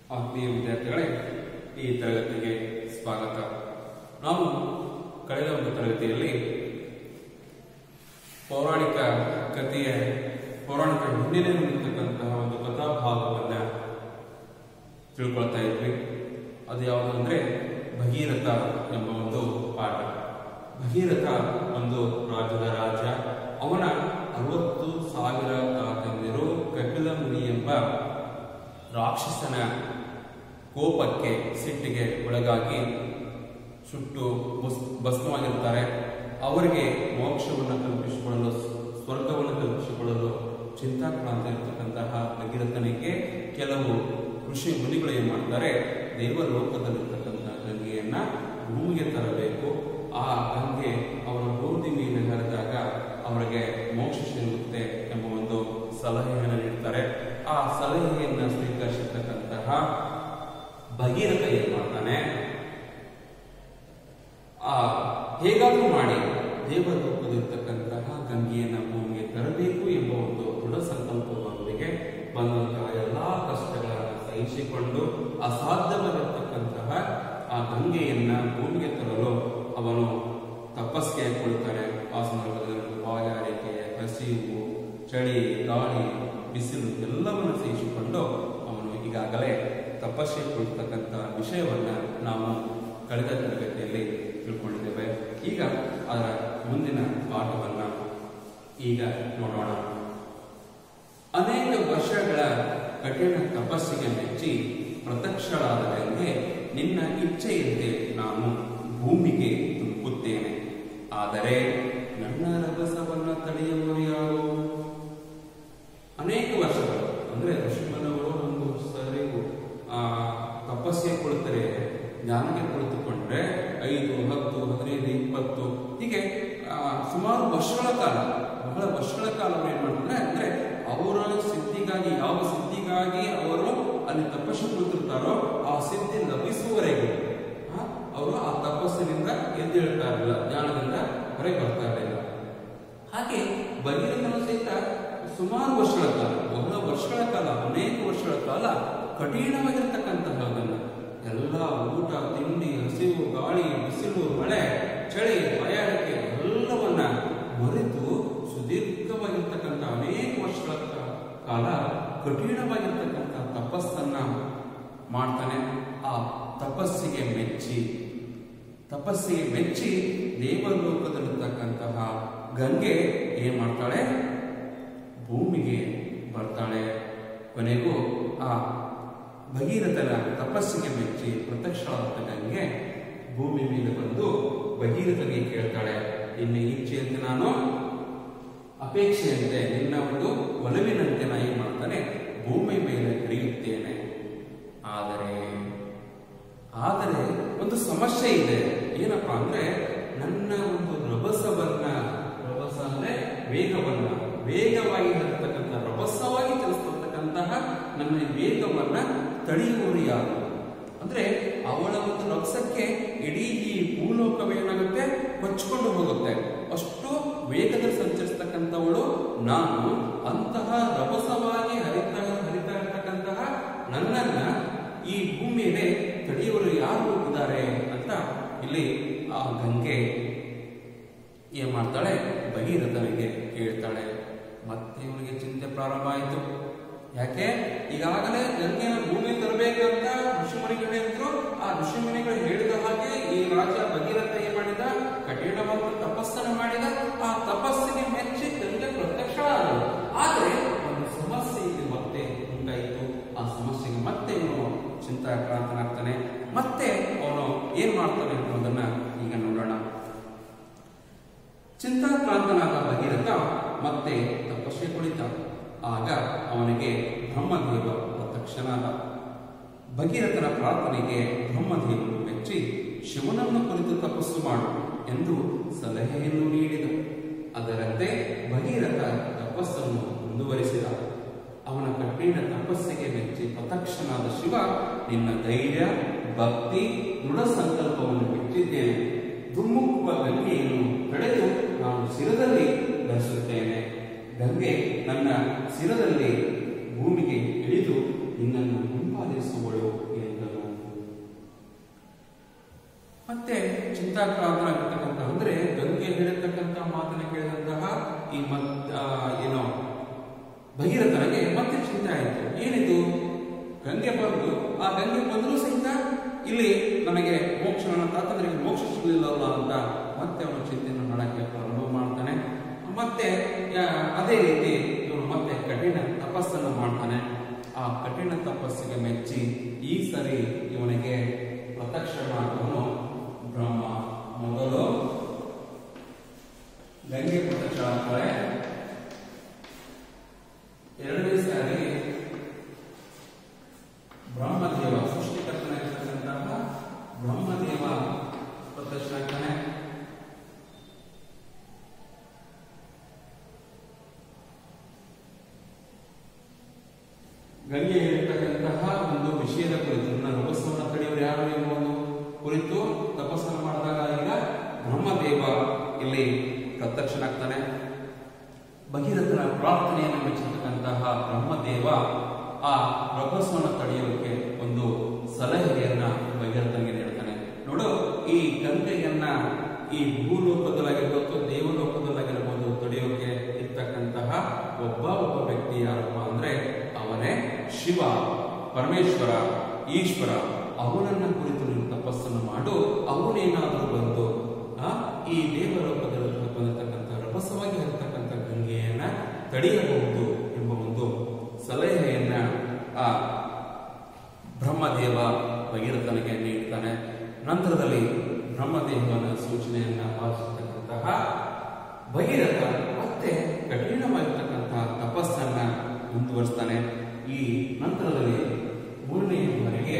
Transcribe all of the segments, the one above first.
ಆತ್ಮೀಯ ವಿದ್ಯಾರ್ಥಿಗಳೇ ಈ ತರಗತಿಗೆ ಸ್ವಾಗತ ನಾವು ಕಳೆದ ಒಂದು ತರಗತಿಯಲ್ಲಿ ಪೌರಾಣಿಕ ಕಥೆಯ ಪೌರಾಣಿಕ ಹಿನ್ನೆಲೆ ಹೊಂದಿರತಕ್ಕಂತಹ ಒಂದು ಕಥಾಭಾಗವನ್ನ ತಿಳ್ಕೊಳ್ತಾ ಇದ್ವಿ ಅದು ಯಾವುದು ಅಂದ್ರೆ ಭಗೀರಥ ಎಂಬ ಒಂದು ಪಾಠ ಭಗೀರಥ ಒಂದು ರಾಜ್ಯದ ರಾಜ ಅವನ ಅರವತ್ತು ಸಾವಿರ ತಾತಂದಿರು ಕಪಿಲ ಮುನಿ ಎಂಬ ರಾಕ್ಷಸನ ಕೋಪಕ್ಕೆ ಸಿಟ್ಟಿಗೆ ಒಳಗಾಗಿ ಸುಟ್ಟು ಬಸ್ ಭಸ್ಮವಾಗಿರ್ತಾರೆ ಅವರಿಗೆ ಮೋಕ್ಷವನ್ನು ಕಲ್ಪಿಸಿಕೊಳ್ಳಲು ಸ್ವರ್ಗವನ್ನು ಕಲ್ಪಿಸಿಕೊಳ್ಳಲು ಚಿಂತಾಕ್ರಾಂತ ಇರತಕ್ಕಂತಹ ಭಗೀರಥನಿಗೆ ಕೆಲವು ಋಷಿ ಮುನಿಗಳು ಏನ್ ಮಾಡ್ತಾರೆ ದೇವಲೋಕದಲ್ಲಿರ್ತಕ್ಕಂತಹ ಗಂಗೆಯನ್ನ ಭೂಮಿಗೆ ತರಬೇಕು ಆ ಗಂಗೆ ಅವರ ಬೂದಿ ಮೇಲೆ ಹರಿದಾಗ ಅವರಿಗೆ ಮೋಕ್ಷ ಸಿಗುತ್ತೆ ಎಂಬ ಒಂದು ಸಲಹೆಯನ್ನು ನೀಡ್ತಾರೆ ಆ ಸಲಹೆಯನ್ನು ಸ್ವೀಕರಿಸಿರ್ತಕ್ಕಂತಹ ಭಗೀರಥ ಏನ್ ಮಾಡ್ತಾನೆ ಆ ಹೇಗಾದ್ರೂ ಮಾಡಿ ದೇವಲೋಕದಲ್ಲಿರ್ತಕ್ಕಂತಹ ಗಂಗೆಯನ್ನ ಭೂಮಿಗೆ ತರಬೇಕು ಎಂಬ ಒಂದು ದೃಢ ಸಂಕಲ್ಪದೊಂದಿಗೆ ಬಂದಂತಹ ಎಲ್ಲಾ ಕಷ್ಟಗಳನ್ನು ಸಹಿಸಿಕೊಂಡು ಅಸಾಧ್ಯವಾಗಿರ್ತಕ್ಕಂತಹ ಆ ಗಂಗೆಯನ್ನ ಭೂಮಿಗೆ ತರಲು ಅವನು ತಪಸ್ಸಿಗೆ ಕೊಡ್ತಾನೆ ಆ ಸಂದರ್ಭದಲ್ಲಿ ಬಾಯಾರಿಕೆ ಹಸಿವು ಚಳಿ ಗಾಳಿ ಬಿಸಿಲು ಎಲ್ಲವನ್ನು ಸಹಿಸಿಕೊಂಡು ಅವನು ಈಗಾಗಲೇ ತಪಸ್ಸಿಗೆ ಕೊಡ್ತಕ್ಕಂಥ ವಿಷಯವನ್ನ ನಾವು ಕಳೆದ ತರಗತಿಯಲ್ಲಿ ತಿಳ್ಕೊಂಡಿದ್ದೇವೆ ಈಗ ಅದರ ಮುಂದಿನ ಪಾಠವನ್ನ ಈಗ ನೋಡೋಣ ಅನೇಕ ವರ್ಷಗಳ ಕಠಿಣ ತಪಸ್ಸಿಗೆ ಮೆಚ್ಚಿ ಪ್ರತ್ಯಕ್ಷಳಾದವರಿಗೆ ನಿನ್ನ ಇಚ್ಛೆಯಂತೆ ನಾನು ಭೂಮಿಗೆ ತುಮುಕುತ್ತೇನೆ ಆದರೆ ನನ್ನ ರಭಸವನ್ನ ತಡೆಯುವರು ಯಾರು ಅನೇಕ ವರ್ಷಗಳು ಅಂದ್ರೆ ಋಷಿಮನವರು ಒಂದು ಸರಿ ಆ ತಪಸ್ಸಿಗೆ ಕೊಡ್ತಾರೆ ಜ್ಞಾನಕ್ಕೆ ಕುಳಿತುಕೊಂಡ್ರೆ ಐದು ಹತ್ತು ಹದಿನೈದು ಇಪ್ಪತ್ತು ಹೀಗೆ ಆ, ಸುಮಾರು ವರ್ಷಗಳ ಕಾಲ ಬಹಳ ವರ್ಷಗಳ ಕಾಲ ಅವ್ರು ಏನ್ ಮಾಡ್ತಾರೆ ಅಂದ್ರೆ ಅವರ ಸಿದ್ಧಿಗಾಗಿ ಯಾವ ಸಿದ್ಧಿಗಾಗಿ ಅವರು ಅಲ್ಲಿ ತಪಸ್ಸು ಕುಳಿತಿರ್ತಾರೋ ಆ ಸಿದ್ಧಿ ಲಭಿಸುವವರೆಗೂ ಆ, ಅವರು ಆ ತಪಸ್ಸಿನಿಂದ ಎದ್ದೇಳ್ತಾ ಇರಲಿಲ್ಲ ಜ್ಞಾನದಿಂದ ಹೊರಗೆ ಬರ್ತಾ ಇರಲಿಲ್ಲ ಹಾಗೆ ಭಗೀರಥನು ಸಹಿತ ಸುಮಾರು ವರ್ಷಗಳ ಕಾಲ ಬಹಳ ವರ್ಷಗಳ ಕಾಲ ಅನೇಕ ವರ್ಷಗಳ ಕಾಲ ಕಠಿಣವಾಗಿರ್ತಕ್ಕಂತಹದನ್ನ ಎಲ್ಲ ಊಟ ತಿಂಡಿ ಹಸಿವು ಗಾಳಿ ಬಿಸಿಲು ಮಳೆ ಚಳಿ ಬಯಾರಿಕೆ ಎಲ್ಲವನ್ನ ಮರೆತು ಸುದೀರ್ಘವಾಗಿರ್ತಕ್ಕಂಥ ಅನೇಕ ವರ್ಷಗಳ ಕಾ- ಕಾಲ ಕಠಿಣವಾಗಿರ್ತಕ್ಕಂಥ ತಪಸ್ಸನ್ನ ಮಾಡ್ತಾನೆ ಆ ತಪಸ್ಸಿಗೆ ಮೆಚ್ಚಿ ತಪಸ್ಸಿಗೆ ಮೆಚ್ಚಿ ದೇವಲೋಕದಲ್ಲಿರ್ತಕ್ಕಂತಹ ಗಂಗೆ ಏನ್ ಮಾಡ್ತಾಳೆ ಭೂಮಿಗೆ ಬರ್ತಾಳೆ ಕೊನೆಗೂ ಆ ಭಗೀರಥನ ತಪಸ್ಸಿಗೆ ಮೆಚ್ಚಿ ಪ್ರತ್ಯಕ್ಷವಾದ ಗಂಗೆ ಭೂಮಿ ಮೇಲೆ ಬಂದು ಭಗೀರಥನಿಗೆ ಕೇಳ್ತಾಳೆ ನಿನ್ನ ಇಚ್ಛೆಯಂತೆ ನಾನು ಅಪೇಕ್ಷೆಯಂತೆ ನಿನ್ನ ಒಂದು ಒಲವಿನಂತೆ ನಾನು ಏನ್ ಮಾಡ್ತಾನೆ ಭೂಮಿ ಮೇಲೆ ಹರಿಯುತ್ತೇನೆ ಆದರೆ ಆದರೆ ಒಂದು ಸಮಸ್ಯೆ ಇದೆ ಏನಪ್ಪಾ ಅಂದ್ರೆ ನನ್ನ ಒಂದು ರಭಸವನ್ನ ರಭಸ ಅಂದ್ರೆ ವೇಗವನ್ನ ವೇಗವಾಗಿ ಹರಿತಕ್ಕಂಥ ರಭಸವಾಗಿ ಚಲಿಸ್ತಕ್ಕಂತಹ ನನ್ನ ಈ ವೇಗವನ್ನ ತಡೆಯುವವರು ಯಾರು ಅಂದ್ರೆ ಅವಳ ಒಂದು ರಭಸಕ್ಕೆ ಇಡೀ ಈ ಭೂಲೋಕವೇನಾಗುತ್ತೆ ಕೊಚ್ಚಿಕೊಂಡು ಹೋಗುತ್ತೆ ಅಷ್ಟು ವೇಗದಲ್ಲಿ ಸಂಚರಿಸ್ತಕ್ಕಂಥವಳು ನಾನು ಅಂತಹ ರಭಸವಾಗಿ ಹರಿತಾ ಹರಿತಾ ಇರತಕ್ಕಂತಹ ನನ್ನನ್ನ ಈ ಭೂಮಿಯಲ್ಲಿ ತಡೆಯುವರು ಯಾರು ಇದ್ದಾರೆ ಅಂತ ಇಲ್ಲಿ ಆ ಗಂಗೆ ಏನ್ ಮಾಡ್ತಾಳೆ ಭಗೀರಥನಿಗೆ ಹೇಳ್ತಾಳೆ ಮತ್ತೆ ಇವನಿಗೆ ಚಿಂತೆ ಪ್ರಾರಂಭ ಆಯಿತು ಯಾಕೆ ಈಗಾಗಲೇ ಗಂಗೆನ ಭೂಮಿ ತರಬೇಕಂತ ಋಷಿಮುನಿಗಳು ಹೇಳಿದ್ರು ಆ ಋಷಿಮುನಿಗಳು ಹೇಳಿದ ಹಾಗೆ ಈ ರಾಜ ಭಗೀರಥ ಏನ್ ಮಾಡಿದ ಕಠಿಣವಾದ ತಪಸ್ಸನ್ನು ಮಾಡಿದ ಆ ತಪಸ್ಸಿಗೆ ಮೆಚ್ಚಿ ಗಂಗೆ ಪ್ರತ್ಯಕ್ಷ ಆದಳು ಆದ್ರೆ ಒಂದು ಸಮಸ್ಯೆ ಇಲ್ಲಿ ಮತ್ತೆ ಉಂಟಾಯಿತು ಆ ಸಮಸ್ಯೆಗೆ ಮತ್ತೆ ಇವನು ಚಿಂತಾಕ್ರಾಂತನಾಗ್ತಾನೆ ಮತ್ತೆ ಅವನು ಏನ್ ಮಾಡ್ತಾನೆ ಅನ್ನೋದನ್ನ ಈಗ ನೋಡೋಣ ಚಿಂತಾಕ್ರಾಂತನಾದ ಭಗೀರಥ ಮತ್ತೆ ತಪಸ್ಸೆ ಕುಳಿತ ಆಗ ಅವನಿಗೆ ಬ್ರಹ್ಮದೇವ ಪ್ರತ್ಯಕ್ಷನಾದ ಭಗೀರಥನ ಪ್ರಾರ್ಥನೆಗೆ ಬ್ರಹ್ಮದೇವರು ಮೆಚ್ಚಿ ಶಿವನನ್ನು ಕುರಿತು ತಪಸ್ಸು ಮಾಡು ಎಂದು ಸಲಹೆಯನ್ನು ನೀಡಿದ ಅದರಂತೆ ಭಗೀರಥ ತಪಸ್ಸನ್ನು ಮುಂದುವರಿಸಿದ ಅವನ ಕಠಿಣ ತಪಸ್ಸಿಗೆ ಮೆಚ್ಚಿ ಪ್ರತ್ಯಕ್ಷನಾದ ಶಿವ ನಿನ್ನ ಧೈರ್ಯ ಭಕ್ತಿ ದೃಢ ಸಂಕಲ್ಪವನ್ನು ಮೆಚ್ಚಿದ್ದೇನೆ ದುಮ್ಮುಕ್ಕುವ ಗಂಗೆಯನ್ನು ತಡೆದು ನಾನು ಶಿರದಲ್ಲಿ ಧರಿಸುತ್ತೇನೆ ಗಂಗೆ ನನ್ನ ಶಿರದಲ್ಲಿ ಭೂಮಿಗೆ ಇಳಿದು ನಿನ್ನನ್ನು ಹಿಂಪಾಲಿಸುವಳು ಎಂದನು ಮತ್ತೆ ಚಿಂತಾಕ್ರಾಂತನಾಗಿರ್ತಕ್ಕಂಥ ಅಂದ್ರೆ ಗಂಗೆ ಹೇಳಿರ್ತಕ್ಕಂಥ ಮಾತನ್ನ ಕೇಳಿದಂತಹ ಈ ಮತ್ ಆ, ಏನೋ ಭಗೀರಥನಿಗೆ ಮತ್ತೆ ಚಿಂತೆ ಆಯಿತು ಏನಿದು ಗಂಗೆ ಬಂದು ಆ ಗಂಗೆ ಬಂದರೂ ಸಹಿತ ಇಲ್ಲಿ ನನಗೆ ಮೋಕ್ಷ ನನ್ನ ತಾತಂದ್ರಿಗೆ ಮೋಕ್ಷ ಸಿಗಲಿಲ್ಲಲ್ಲ ಅಂತ ಮತ್ತೆ ಅವನು ಚಿಂತೆಯನ್ನು ಮಾಡಕ್ಕೆ ಪ್ರಾರಂಭ ಮಾಡ್ತಾನೆ ಮತ್ತೆ ಆ, ಅದೇ ರೀತಿ ಇವನು ಮತ್ತೆ ಕಠಿಣ ತಪಸ್ಸನ್ನು ಮಾಡ್ತಾನೆ ಆ ಕಠಿಣ ತಪಸ್ಸಿಗೆ ಮೆಚ್ಚಿ ಈ ಸರಿ ಇವನಿಗೆ ಪ್ರತ್ಯಕ್ಷನಾದವನು ಬ್ರಹ್ಮ ಮೊದಲು ಗಂಗೆ ಪ್ರತ್ಯಕ್ಷ ಆಗ್ತಾರೆ ಎರಡನೇ ಸಾರಿ ಬ್ರಹ್ಮದೇವ ಸೃಷ್ಟಿಕರ್ತನಾಗಿರ್ತಕ್ಕಂತಹ ಬ್ರಹ್ಮದೇವ ಪ್ರತ್ಯಕ್ಷ ಆಗ್ತಾನೆ ಗಂಗೆ ಹೇಳಿರ್ತಕ್ಕಂತಹ ಒಂದು ವಿಷಯದ ಕುರಿತು ನನ್ನ ರಭಸವನ್ನು ತಡೆಯುವರು ಯಾರು ಎಂಬ ಒಂದು ಕುರಿತು ತಪಸ್ಸನ್ನು ಮಾಡಿದಾಗ ಈಗ ಬ್ರಹ್ಮದೇವ ಇಲ್ಲಿ ಪ್ರತ್ಯಕ್ಷನಾಗ್ತಾನೆ ಭಗೀರಥನ ಪ್ರಾರ್ಥನೆಯನ್ನು ಮೆಚ್ಚಿರ್ತಕ್ಕಂತಹ ಬ್ರಹ್ಮದೇವ ಆ ರಭಸವನ್ನು ತಡೆಯೋಕೆ ಒಂದು ಸಲಹೆಯನ್ನ ಭಗೀರಥನಿಗೆ ನೀಡ್ತಾನೆ ನೋಡು ಈ ಗಂಗೆಯನ್ನ ಈ ಭೂಲೋಕದಲ್ಲಾಗಿರ್ಬೋದು ದೇವಲೋಕದಲ್ಲಾಗಿರ್ಬೋದು ತಡೆಯೋಕೆ ಇರ್ತಕ್ಕಂತಹ ಒಬ್ಬ ಒಬ್ಬ ವ್ಯಕ್ತಿ ಯಾರಪ್ಪ ಅಂದ್ರೆ ಅವನೇ ಶಿವ ಪರಮೇಶ್ವರ ಈಶ್ವರ ಅವನನ್ನ ಕುರಿತು ನೀನು ತಪಸ್ಸನ್ನು ಮಾಡು ಅವನೇನಾದರೂ ಬಂದು ಆ, ಈ ದೇವಲೋಕದಲ್ಲಿ ಬಂದಿರತಕ್ಕಂಥ ರಭಸವಾಗಿ ಇರತಕ್ಕಂಥ ಗಂಗೆಯನ್ನ ತಡೆಯಬಹುದು ಎಂಬ ಒಂದು ಸಲಹೆಯನ್ನ ಆ ಬ್ರಹ್ಮದೇವ ಭಗೀರಥನಿಗೆ ನೀಡ್ತಾನೆ ನಂತರದಲ್ಲಿ ಬ್ರಹ್ಮದೇವನ ಸೂಚನೆಯನ್ನ ಪಾಲಿಸತಕ್ಕಂತಹ ಭಗೀರಥ ಮತ್ತೆ ಕಠಿಣವಾಗಿರ್ತಕ್ಕಂತಹ ತಪಸ್ಸನ್ನ ಮುಂದುವರಿಸ್ತಾನೆ ಈ ನಂತರದಲ್ಲಿ ಮೂರನೇ ಬಾರಿಗೆ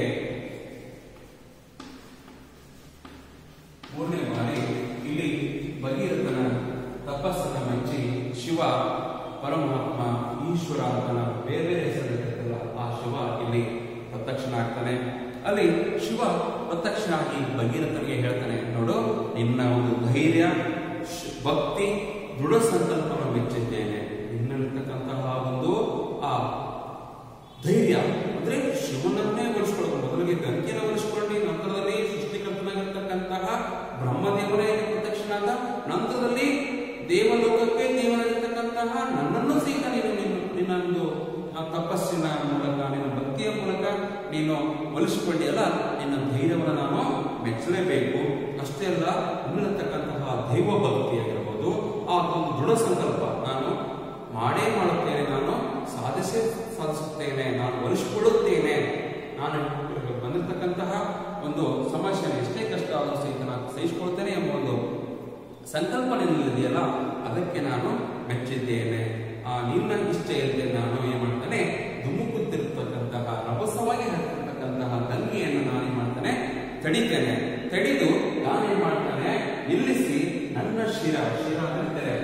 ಮೂರನೇ ಬಾರಿ ಇಲ್ಲಿ ಭಗೀರಥನ ತಪಸ್ಸನ್ನ ಮೆಚ್ಚಿ ಶಿವ ಪರಮಾತ್ಮ ಈಶ್ವರ ಅಂತನ ಬೇರೆ ಬೇರೆ ಹೆಸರಿರ್ತಕ್ಕಲ್ಲ ಆ ಶಿವ ಇಲ್ಲಿ ಪ್ರತ್ಯಕ್ಷನಾಗ್ತಾನೆ ಅಲ್ಲಿ ಶಿವ ಪ್ರತ್ಯಕ್ಷನಾಗಿ ಭಗೀರಥನಿಗೆ ಹೇಳ್ತಾನೆ ನೋಡು ನಿನ್ನ ಒಂದು ಧೈರ್ಯ ಶ್- ಭಕ್ತಿ ದೃಢ ಸಂಕಲ್ಪವನ್ನು ಮೆಚ್ಚಿದ್ದೇನೆ ನಿನ್ನಲ್ಲಿರ್ತಕ್ಕಂತಹ ಒಂದು ಆ ಧೈರ್ಯ ಅಂದ್ರೆ ಶಿವನನ್ನೇ ಒಲಿಸ್ಕೊಳ್ಳೋದು ಮೊದಲಿಗೆ ಗಂಗೆನ ಒಲಿಸ್ಕೊಂಡು ನಂತರದಲ್ಲಿ ಸೃಷ್ಟಿಕರ್ತನಾಗಿರ್ತಕ್ಕಂತಹ ಬ್ರಹ್ಮದೇವನೇ ಪ್ರತ್ಯಕ್ಷನಾದ ನಂತರದಲ್ಲಿ ದೇವಲೋಕಕ್ಕೆ ದೇವನಾಗಿರ್ತಕ್ಕಂತಹ ನನ್ನನ್ನು ಸಹಿತ ನೀನು ನಿನ್ನ ನಿನ್ನೊಂದು ಆ ತಪಸ್ಸಿನ ಮೂಲಕ ನಿನ್ನ ಭಕ್ತಿಯ ಮೂಲಕ ನೀನು ಒಲಿಸಿಕೊಂಡಿಯಲ್ಲ ನಿನ್ನ ಧೈರ್ಯವನ್ನು ನಾನು ಮೆಚ್ಚಲೇಬೇಕು ಅಷ್ಟೇ ಅಲ್ಲ ನಿನ್ನತಕ್ಕಂತಹ ದೈವ ಭಕ್ತಿಯಾಗಿರ್ಬೋದು ಆ ಒಂದು ದೃಢ ಸಂಕಲ್ಪ ನಾನು ಮಾಡೇ ಮಾಡುತ್ತೇನೆ ನಾನು ಸಾಧಿಸೇ ಸಾಧಿಸುತ್ತೇನೆ ನಾನು ಒಲಿಸಿಕೊಳ್ಳುತ್ತೇನೆ ನಾನು ಬಂದಿರತಕ್ಕಂತಹ ಒಂದು ಸಮಸ್ಯೆ ಎಷ್ಟೇ ಕಷ್ಟ ಆದರೂ ಸಹಿತ ನಾನು ಸಹಿಸಿಕೊಳ್ತೇನೆ ಎಂಬ ಒಂದು ಸಂಕಲ್ಪ ನಿನ್ನಲ್ಲಿದೆಯಲ್ಲ ಅದಕ್ಕೆ ನಾನು ಮೆಚ್ಚಿದ್ದೇನೆ ಆ ನಿನ್ನ ಇಷ್ಟ ಇಲ್ಲದೆ ನಾನು ಏನ್ ಮಾಡ್ತೇನೆ ಧುಮುಕುತ್ತಿರ್ತಕ್ಕಂತಹ ರಭಸವಾಗಿ ಹರಿತಿರ್ತಕ್ಕಂತಹ ಗಂಗೆಯನ್ನು ನಾನೇನ್ ಮಾಡ್ತಾನೆ ತಡಿತೇನೆ ತಡಿದು ನಾನೇನ್ ಮಾಡ್ತಾನೆ ನಿಲ್ಲಿಸಿ ನನ್ನ ಶಿರ ಶಿರ ಅಂದ್ರೆ ತೆರೆ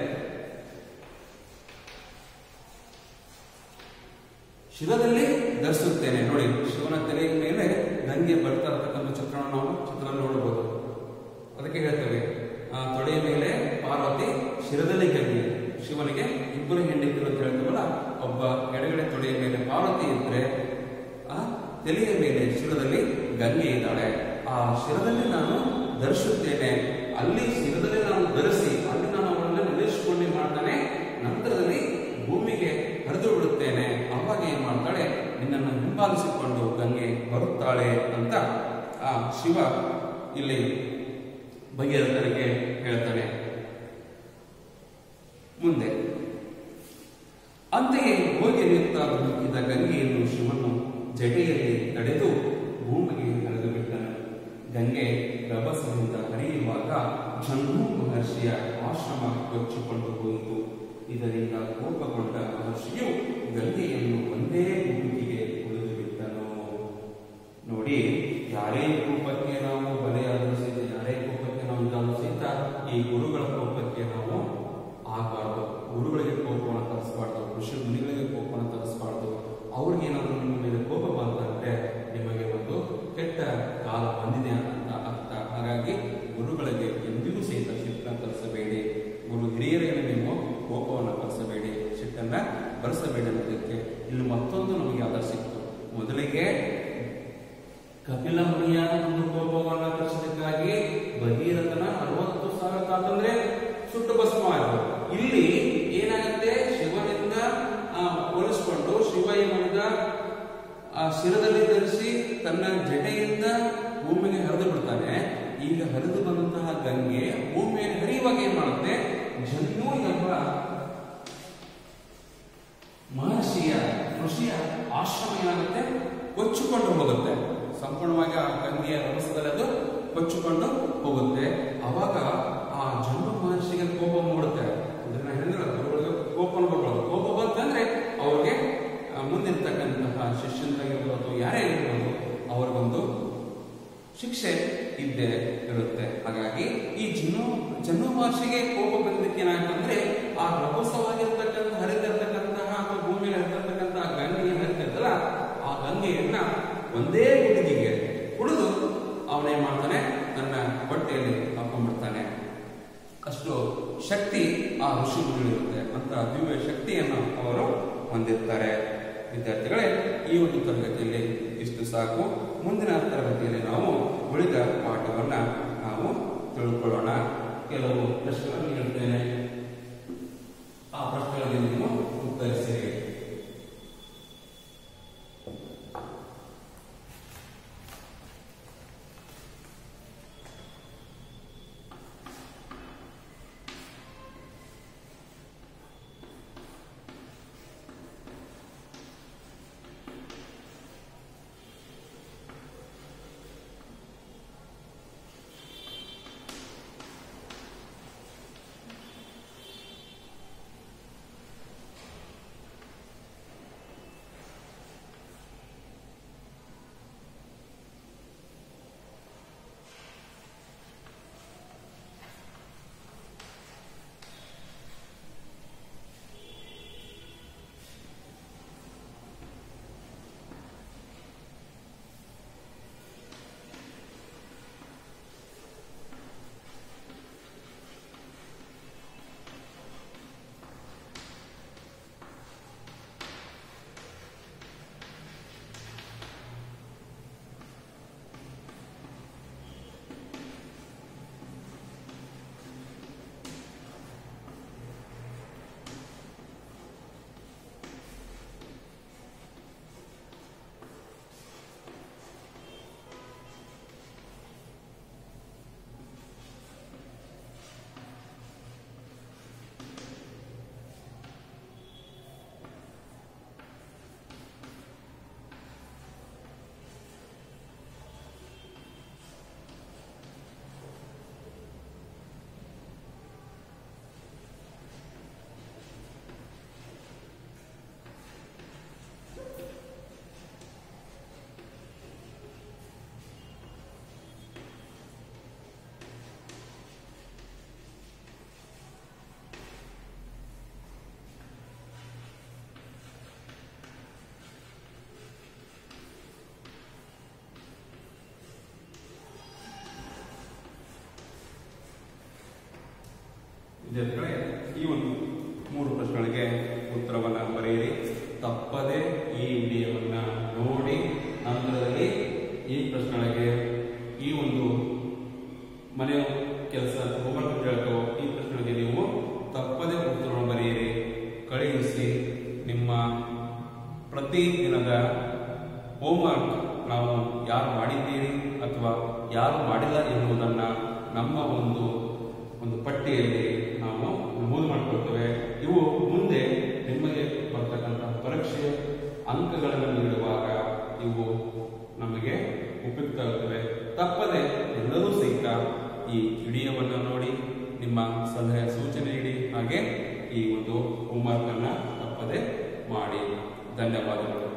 ಶಿರದಲ್ಲಿ ಧರಿಸುತ್ತೇನೆ ನೋಡಿ ಶಿವನ ತಲೆಯ ಮೇಲೆ ಗಂಗೆ ಬರ್ತಾ ಇರ್ತಕ್ಕಂಥ ಚಿತ್ರಣ ನಾವು ಚಿತ್ರ ನೋಡಬಹುದು ಅದಕ್ಕೆ ಹೇಳ್ತೇವೆ ಆ ತೊಡೆಯ ಮೇಲೆ ಪಾರ್ವತಿ ಶಿರದಲ್ಲಿ ಗಂಗೆ ಶಿವನಿಗೆ ಇಬ್ಬರು ಹೆಂಡತಿರು ಅಂತ ಹೇಳ್ತೇವಲ್ಲ ಒಬ್ಬ ಎಡಗಡೆ ತೊಡೆಯ ಮೇಲೆ ಪಾರ್ವತಿ ಇದ್ರೆ ಆ ತಲೆಯ ಮೇಲೆ ಶಿರದಲ್ಲಿ ಗಂಗೆ ಇದ್ದಾಳೆ ಆ ಶಿರದಲ್ಲಿ ನಾನು ಧರಿಸುತ್ತೇನೆ ಅಲ್ಲಿ ಶಿರದಲ್ಲಿ ನಾನು ಧರಿಸಿ ಅಲ್ಲಿ ನಾನು ಅವಳನ್ನ ನಿಲ್ಲಿಸಿಕೊಂಡು ಮಾಡ್ತಾನೆ ನಂತರದಲ್ಲಿ ಭೂಮಿಗೆ ಹರಿದು ಬಿಡುತ್ತೇನೆ ಆವಾಗ ಏನ್ ಮಾಡ್ತಾಳೆ ನಿನ್ನನ್ನು ಹಿಂಬಾಲಿಸಿಕೊಂಡು ಗಂಗೆ ಬರುತ್ತಾಳೆ ಅಂತ ಆ ಶಿವ ಇಲ್ಲಿ ಭಗೀರಥನಿಗೆ ಹೇಳ್ತಾನೆ ಮುಂದೆ ಅಂತೆಯೇ ಹೋಗಿ ಹರಿಯುತ್ತಾ ಬರುತ್ತಿದ್ದ ಗಂಗೆಯನ್ನು ಶಿವನು ಜಡೆಯಲ್ಲಿ ತಡೆದು ಭೂಮಿಗೆ ಹರಿದು ಬಿಟ್ಟನು ಗಂಗೆ ರಭಸದಿಂದ ಹರಿಯುವಾಗ ಜಂಬೂ ಮಹರ್ಷಿಯ ಆಶ್ರಮ ಕೊಚ್ಚಿಕೊಂಡು ಹೋಯಿತು ಇದರಿಂದ ಕೋಪಗೊಂಡ ಮಹರ್ಷಿಯು ಗಂಗೆಯನ್ನು ಒಂದೇ ಗುಂಪಿಗೆ ಉಳಿದು ಬಿಟ್ಟನು ನೋಡಿ ಯಾರೇ ಕೋಪಕ್ಕೆ ನಾವು ಬಲೆಯಾದರೂ ಸಹಿತ ಯಾರೇ ಕೋಪಕ್ಕೆ ನಾವು ಇದ್ದಾದರೂ ಸಹಿತ ಈ ಗುರುಗಳ ಕೋಪಕ್ಕೆ ನಾವು ಆಗಬಾರ್ದು ಗುರುಗಳಿಗೆ ಕೋಪವನ್ನು ತರಿಸಬಾರ್ದು ಋಷಿ ಮುನಿಗಳಿಗೆ ಕೋಪವನ್ನು ತರಿಸಬಾರ್ದು ಅವ್ರಿಗೆ ಏನಾದರೂ ನಿಮ್ಮ ಮೇಲೆ ಕೋಪ ಬಂದಂತೆ ನಿಮಗೆ ಒಂದು ಕೆಟ್ಟ ಕಾಲ ಬಂದಿದೆ ಅಂತ ಅರ್ಥ ಹಾಗಾಗಿ ಗುರುಗಳಿಗೆ ಎಂದಿಗೂ ಸಹಿತ ಸಿಟ್ಟನ್ನು ತರಿಸಬೇಡಿ ಗುರು ಹಿರಿಯರಿಗೆ ನೀವು ಕೋಪವನ್ನು ಬರೆಸಬೇಡಿ ಸಿಟ್ಟನ್ನ ಬರೆಸಬೇಡಿ ಅನ್ನೋದಕ್ಕೆ ಇಲ್ಲಿ ಮತ್ತೊಂದು ನಮಗೆ ಆಧಾರ ಸಿಕ್ತು ಮೊದಲಿಗೆ ಕಪಿಲ ಮುನಿಯ ಒಂದು ಕೋಪವನ್ನು ತರಿಸಲಿಕ್ಕಾಗಿ ಭಗೀರಥನ ಅರವತ್ತು ಸಾವಿರ ತಾತಂದ್ರೆ ಸುಟ್ಟು ಭಸ್ಮ ಆಯ್ತು ಇಲ್ಲಿ ಏನಾಗುತ್ತೆ ಶಿವನಿಂದ ಆ, ಹೋಲಿಸ್ಕೊಂಡು ಶಿವ ಏನಿಂದ ಆ ಶಿರದಲ್ಲಿ ಧರಿಸಿ ತನ್ನ ಜಟೆಯಿಂದ ಭೂಮಿಗೆ ಹರಿದು ಬಿಡ್ತಾನೆ ಈಗ ಹರಿದು ಬಂದಂತಹ ಗಂಗೆ ಭೂಮಿಯನ್ನು ಹರಿಯುವಾಗ ಏನ್ ಮಾಡುತ್ತೆ ಜನ್ನು ಎಂಬ ಮಹರ್ಷಿಯ ಋಷಿಯ ಆಶ್ರಮ ಏನಾಗುತ್ತೆ ಕೊಚ್ಚಿಕೊಂಡು ಹೋಗುತ್ತೆ ಸಂಪೂರ್ಣವಾಗಿ ಆ ಗಂಗೆಯ ರಭಸದಲ್ಲಿ ಅದು ಕೊಚ್ಚಿಕೊಂಡು ಹೋಗುತ್ತೆ ಅವಾಗ ಆ ಜನ್ಮ ಮಹರ್ಷಿಗೆ ಕೋಪ ಮೂಡುತ್ತೆ ಅಂದ್ರೆ ನಾನು ಹೇಳಿದ್ರೆ ಗುರುಗಳಿಗೆ ಕೋಪ ಬರ್ಬಾರ್ದು ಕೋಪ ಬಂತಂದ್ರೆ ಅವ್ರಿಗೆ ಆ, ಮುಂದಿರ್ತಕ್ಕಂತಹ ಶಿಷ್ಯನಾಗಿರ್ಬೋದು ಅಥವಾ ಯಾರೇ ಇರ್ಬೋದು ಅವ್ರಿಗೊಂದು ಶಿಕ್ಷೆ ಇದ್ದೇ ಇರುತ್ತೆ ಹಾಗಾಗಿ ಈ ಜನ್ಮ ಜನ್ಮ ಮಹರ್ಷಿಗೆ ಕೋಪ ಬಂದಕ್ಕೆ ಏನಾಗ್ತಂದ್ರೆ ಆ ರಭಸವಾಗಿರ್ತಕ್ಕಂಥ ಹರಿದಿರ್ತಕ್ಕಂತಹ ಅಥವಾ ಭೂಮಿಯಲ್ಲಿ ಹರಿದಿರ್ತಕ್ಕಂತಹ ಗಂಗೆ ಏನ್ ಹರಿತಿರ್ತಲ್ಲ ಆ ಗಂಗೆಯನ್ನ ಒಂದೇ ಗುಡುಗಿಗೆ ಕುಡಿದು ಅವನೇನ್ ಮಾಡ್ತಾನೆ ತನ್ನ ಹೊಟ್ಟೆಯಲ್ಲಿ ಹಾಕೊಂಡ್ಬಿಡ್ತಾನೆ ಅಷ್ಟು ಶಕ್ತಿ ಆ ಋಷಿಗಳಿರುತ್ತೆ ಅಂತ ದಿವ್ಯ ಶಕ್ತಿಯನ್ನು ಅವರು ಹೊಂದಿರ್ತಾರೆ ವಿದ್ಯಾರ್ಥಿಗಳೇ ಈ ಒಂದು ತರಗತಿಯಲ್ಲಿ ಇಷ್ಟು ಸಾಕು ಮುಂದಿನ ತರಗತಿಯಲ್ಲಿ ನಾವು ಉಳಿದ ಪಾಠವನ್ನ ನಾವು ತಿಳ್ಕೊಳ್ಳೋಣ ಕೆಲವು ಪ್ರಶ್ನೆಗಳನ್ನು ಹೇಳ್ತೇನೆ ಆ ಪ್ರಶ್ನೆಗಳಿಗೆ ನೀವು ಉತ್ತರಿಸಿರಿ ವಿದ್ಯಾರ್ಥಿಗಳೇ ಈ ಒಂದು ಮೂರು ಪ್ರಶ್ನೆಗಳಿಗೆ ಉತ್ತರವನ್ನ ಬರೆಯಿರಿ ತಪ್ಪದೆ ಈ ವಿಡಿಯೋವನ್ನ ನೋಡಿ ನಂತರದಲ್ಲಿ ಈ ಪ್ರಶ್ನೆಗಳಿಗೆ ಈ ಒಂದು ಮನೆಯ ಕೆಲಸ ಹೋಮ್ವರ್ಕ್ ಹೇಳ್ತೋ ಈ ಪ್ರಶ್ನೆಗಳಿಗೆ ನೀವು ತಪ್ಪದೆ ಉತ್ತರವನ್ನು ಬರೆಯಿರಿ ಕಳುಹಿಸಿ ನಿಮ್ಮ ಪ್ರತಿ ದಿನದ ಹೋಮ್ವರ್ಕ್ ನಾವು ಯಾರು ಮಾಡಿದ್ದೀರಿ ಅಥವಾ ಯಾರು ಮಾಡಿಲ್ಲ ಎನ್ನುವುದನ್ನ ನಮ್ಮ ಒಂದು ಒಂದು ಪಟ್ಟಿಯಲ್ಲಿ ನಾವು ನಮೂದು ಮಾಡಿಕೊಳ್ತೇವೆ ಇವು ಮುಂದೆ ನಿಮಗೆ ಬರ್ತಕ್ಕಂಥ ಪರೀಕ್ಷೆ ಅಂಕಗಳನ್ನು ನೀಡುವಾಗ ಇವು ನಮಗೆ ಉಪಯುಕ್ತ ಆಗುತ್ತವೆ ತಪ್ಪದೆ ಎಲ್ಲರೂ ಸಹಿತ ಈ ವಿಡಿಯೋವನ್ನು ನೋಡಿ ನಿಮ್ಮ ಸಲಹೆ ಸೂಚನೆ ನೀಡಿ ಹಾಗೆ ಈ ಒಂದು ಹೋಮ್ವರ್ಕ್ ಅನ್ನ ತಪ್ಪದೆ ಮಾಡಿ ಧನ್ಯವಾದಗಳು